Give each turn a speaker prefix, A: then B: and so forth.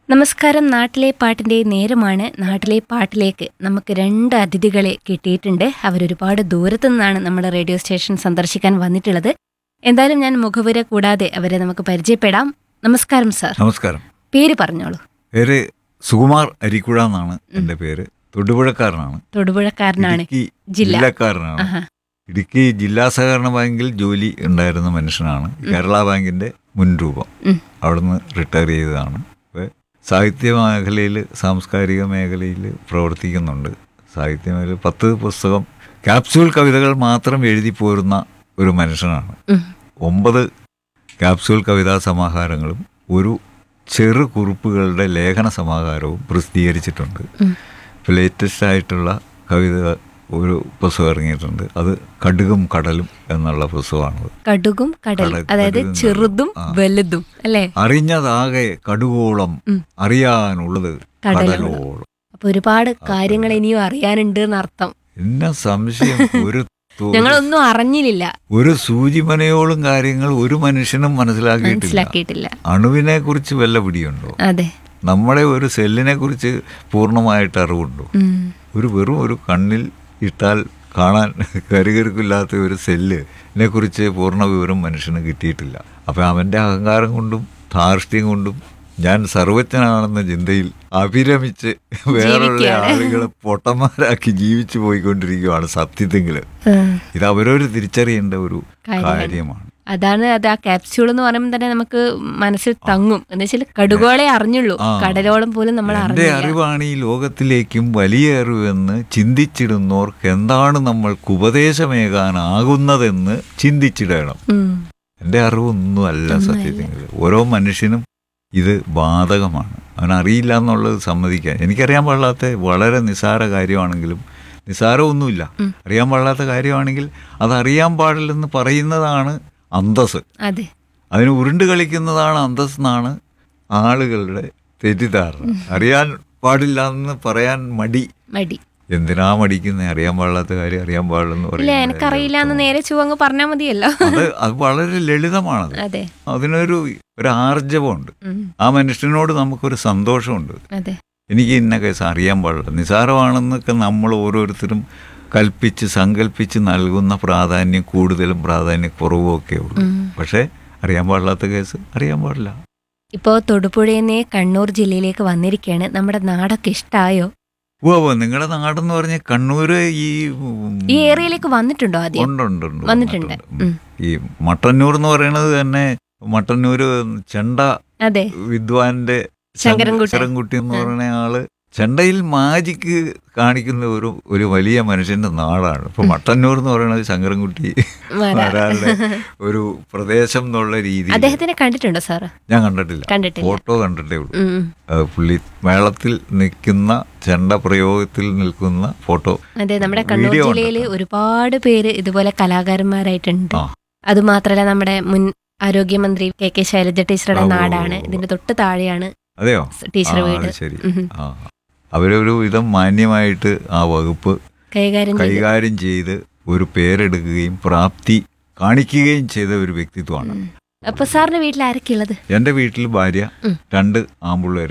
A: നമസ്കാരം നാട്ടിലെ പാട്ടിന്റെ നേരമാണ് നാട്ടിലെ പാട്ടിലേക്ക് നമുക്ക് രണ്ട് അതിഥികളെ കിട്ടിയിട്ടുണ്ട് അവരൊരുപാട് ദൂരത്തു നിന്നാണ് നമ്മുടെ റേഡിയോ സ്റ്റേഷൻ സന്ദർശിക്കാൻ വന്നിട്ടുള്ളത് എന്തായാലും ഞാൻ മുഖവുര കൂടാതെ അവരെ നമുക്ക് പരിചയപ്പെടാം നമസ്കാരം സാർ
B: നമസ്കാരം
A: പേര് പറഞ്ഞോളൂ
B: പേര് സുകുമാർ അരിക്കുഴ എന്നാണ് എൻ്റെ പേര് തൊടുപുഴക്കാരനാണ്
A: തൊടുപുഴക്കാരനാണ്
B: ഇടുക്കി
A: ജില്ല.
B: ജില്ലക്കാരനാണ്
A: ആഹാ.
B: ഇടുക്കി ജില്ലാ സഹകരണ ബാങ്കിൽ ജോലി ഉണ്ടായിരുന്ന മനുഷ്യനാണ് കേരള ബാങ്കിന്റെ മുൻരൂപം
A: ഉം.
B: അവിടുന്ന് റിട്ടയർ ചെയ്തതാണ് ഇപ്പൊ സാഹിത്യ മേഖലയിൽ സാംസ്കാരിക മേഖലയിൽ പ്രവർത്തിക്കുന്നുണ്ട് സാഹിത്യ മേഖല പത്ത് പുസ്തകം ക്യാപ്സ്യൂൾ കവിതകൾ മാത്രം എഴുതി പോരുന്ന ഒരു മനുഷ്യനാണ്
A: ഉം.
B: ഒമ്പത് ക്യാപ്സ്യൂൾ കവിതാ സമാഹാരങ്ങളും ഒരു ചെറു കുറിപ്പുകളുടെ ലേഖന സമാഹാരവും പ്രസിദ്ധീകരിച്ചിട്ടുണ്ട്
A: ഉം.
B: ഇപ്പോൾ ലേറ്റസ്റ്റ് ആയിട്ടുള്ള കവിത ഒരു പുസ്തകം ഇറങ്ങിയിട്ടുണ്ട് അത് കടുകും കടലും എന്നുള്ള പുസ്തകമാണത്
A: കടുകും കടലും
B: കട-
A: അതായത്
B: കടുകും
A: ചെറുതും
B: ആ.
A: വലുതും അല്ലേ
B: അറിഞ്ഞതാകെ കടുകോളം
A: ഉം.
B: അറിയാനുള്ളത്
A: കടലോളം.
B: കടലോളം
A: അപ്പൊ ഒരുപാട് കാര്യങ്ങൾ ഇനിയും അറിയാനുണ്ട് എന്നർത്ഥം
B: എന്നെ സംശയം ഒരു തോ-
A: ഞങ്ങളൊന്നും അറിഞ്ഞില്ല
B: ഒരു സൂചിമനയോളം കാര്യങ്ങൾ ഒരു മനുഷ്യനും മനസ്സിലാക്കിയിട്ടില്ല
A: മനസ്സിലാക്കിയിട്ടില്ല
B: അണുവിനെ കുറിച്ച് വല്ല പിടിയുണ്ടോ
A: അതെ
B: നമ്മുടെ ഒരു സെല്ലിനെ കുറിച്ച് പൂർണ്ണമായിട്ട് അറിവുണ്ടോ
A: ഉം.
B: ഒരു വെറും ഒരു കണ്ണിൽ ഇട്ടാൽ കാണാൻ കരുകരുക്കില്ലാത്ത ഒരു സെല്ലിനെ കുറിച്ച് പൂർണ്ണ വിവരം മനുഷ്യന് കിട്ടിയിട്ടില്ല അപ്പം അവൻ്റെ അഹങ്കാരം കൊണ്ടും ധാർഷ്ട്യം കൊണ്ടും ഞാൻ സർവജ്ഞനാണെന്ന ചിന്തയിൽ അഭിരമിച്ച് വേറെയുള്ള
A: ജീവിക്കുകയാണ്.
B: ആളുകളെ പൊട്ടന്മാരാക്കി ജീവിച്ചു പോയിക്കൊണ്ടിരിക്കുകയാണ് സത്യത്തെങ്കിൽ
A: ഉം.
B: ഇത് അവരവർ തിരിച്ചറിയേണ്ട ഒരു
A: കാര്യമാണ്.
B: കാര്യമാണ്
A: അതാണ് അത് ആ ക്യാപ്സ്യൂൾ എന്ന് പറയുമ്പോൾ തന്നെ നമുക്ക് മനസ്സിൽ തങ്ങും എന്ന് വെച്ചാൽ കടുകോളെ അറിഞ്ഞുള്ളൂ
B: ആ.
A: കടലോളം പോലും നമ്മൾ
B: എന്റെ
A: അറിഞ്ഞില്ല
B: അറിവാണ് ഈ ലോകത്തിലേക്കും വലിയ അറിവെന്ന് ചിന്തിച്ചിടുന്നവർക്ക് എന്താണ് നമ്മൾക്ക് ഉപദേശമേകാനാകുന്നതെന്ന് ചിന്തിച്ചിടണം
A: ഉം.
B: എൻ്റെ അറിവൊന്നുമല്ല സത്യത്തിൽ ഓരോ മനുഷ്യനും ഇത് ബാധകമാണ് അവൻ അറിയില്ല എന്നുള്ളത് സമ്മതിക്കാൻ എനിക്കറിയാൻ പാടില്ലാത്ത വളരെ നിസ്സാര കാര്യമാണെങ്കിലും നിസ്സാരമൊന്നുമില്ല
A: ഉം.
B: അറിയാൻ പാടില്ലാത്ത കാര്യമാണെങ്കിൽ അത് അറിയാൻ പാടില്ലെന്ന് പറയുന്നതാണ് അന്തസ്
A: അതെ
B: അതിന് ഉരുണ്ട് കളിക്കുന്നതാണ് അന്തസ് എന്നാണ് ആളുകളുടെ തെറ്റിദ്ധാരണ അറിയാൻ പാടില്ല എന്ന് പറയാൻ മടി
A: മടി
B: എന്തിനാ മടിക്കുന്നത് അറിയാൻ പാടില്ലാത്ത കാര്യം അറിയാൻ പാടില്ലെന്ന്
A: ഇല്ല
B: പറയുന്നത്
A: എനിക്കറിയില്ല എന്ന് നേരെ ചുവങ്ങ് പറഞ്ഞാൽ മതിയല്ലോ
B: അത് അത് വളരെ ലളിതമാണത്
A: അതെ
B: അതിനൊരു ഒരു ആർജവമുണ്ട്
A: ഉം.
B: ആ മനുഷ്യനോട് നമുക്കൊരു സന്തോഷമുണ്ട്
A: അതെ
B: എനിക്ക് ഇന്ന കേസ് അറിയാൻ പാടില്ല നിസാരമാണെന്നൊക്കെ നമ്മൾ ഓരോരുത്തരും കൽപ്പിച്ച് സങ്കല്പിച്ച് നൽകുന്ന പ്രാധാന്യം കൂടുതലും പ്രാധാന്യം കുറവും ഒക്കെ ഉള്ളൂ
A: ഉം.
B: പക്ഷേ അറിയാൻ പാടില്ലാത്ത കേസ് അറിയാൻ പാടില്ല
A: ഇപ്പോ തൊടുപുഴയിന്ന് കണ്ണൂർ ജില്ലയിലേക്ക് വന്നിരിക്കുകയാണ് നമ്മുടെ നാടൊക്കെ ഇഷ്ടായോ
B: ഓ ഓ നിങ്ങളുടെ നാടെന്ന് പറഞ്ഞ കണ്ണൂര് ഈ ഉം,
A: ഈ ഏരിയയിലേക്ക് വന്നിട്ടുണ്ടോ ആദ്യം
B: ഉണ്ട് ഉണ്ട് ഉണ്ട്
A: വന്നിട്ടുണ്ട്.
B: വന്നിട്ടുണ്ട്.
A: ഉം.
B: ഈ മട്ടന്നൂർ എന്ന് പറയുന്നത് തന്നെ മട്ടന്നൂര് ചെണ്ട
A: അതെ
B: വിദ്വാന്റെ
A: ശങ്കരൻകുട്ടി.
B: ശങ്കരൻകുട്ടി എന്ന് പറയുന്ന ആള് ചെണ്ടയിൽ മാജിക്ക് കാണിക്കുന്ന ഒരു ഒരു വലിയ മനുഷ്യന്റെ നാടാണ് ഇപ്പൊ മട്ടന്നൂർ എന്ന് പറയുന്നത് ശങ്കരൻകുട്ടി
A: വരാ.
B: വരാറുടെ ഒരു പ്രദേശം എന്നുള്ള രീതി
A: അദ്ദേഹത്തിനെ കണ്ടിട്ടുണ്ടോ സാറ്
B: ഞാൻ കണ്ടിട്ടില്ല
A: കണ്ടിട്ടില്ല
B: ഫോട്ടോ കണ്ടിട്ടേ ഉള്ളൂ
A: ഉം.
B: അത് പുള്ളി മേളത്തിൽ നിൽക്കുന്ന ചെണ്ട പ്രയോഗത്തിൽ നിൽക്കുന്ന ഫോട്ടോ
A: അതെ നമ്മുടെ കണ്ണൂർ
B: വീഡിയോ ഉണ്ട്.
A: ജില്ലയിൽ ഒരുപാട് പേര് ഇതുപോലെ കലാകാരന്മാരായിട്ടുണ്ട്
B: ആ.
A: അതുമാത്രല്ല നമ്മുടെ മുൻ ആരോഗ്യമന്ത്രി കെ കെ ശൈലജ ടീച്ചറുടെ
B: ആ, ഓ,
A: നാടാണ്
B: ഓ, ഓ.
A: ഇതിന്റെ തൊട്ട് താഴെയാണ്
B: അതെയോ
A: ടീച്ചർ
B: ആ,
A: വീട്
B: അത് ശരി
A: ഉം.
B: ആ അവരൊരു വിധം മാന്യമായിട്ട് ആ വകുപ്പ്
A: കൈകാര്യം ചെയ്ത്
B: കൈകാര്യം ചെയ്ത് ഒരു പേരെടുക്കുകയും പ്രാപ്തി കാണിക്കുകയും ചെയ്ത ഒരു വ്യക്തിത്വമാണ്
A: അപ്പൊ സാറിന്റെ വീട്ടിൽ ആരൊക്കെയുള്ളത്
B: എൻ്റെ വീട്ടിൽ ഭാര്യ
A: ഉം.
B: രണ്ട് ആമ്പിള്ളേർ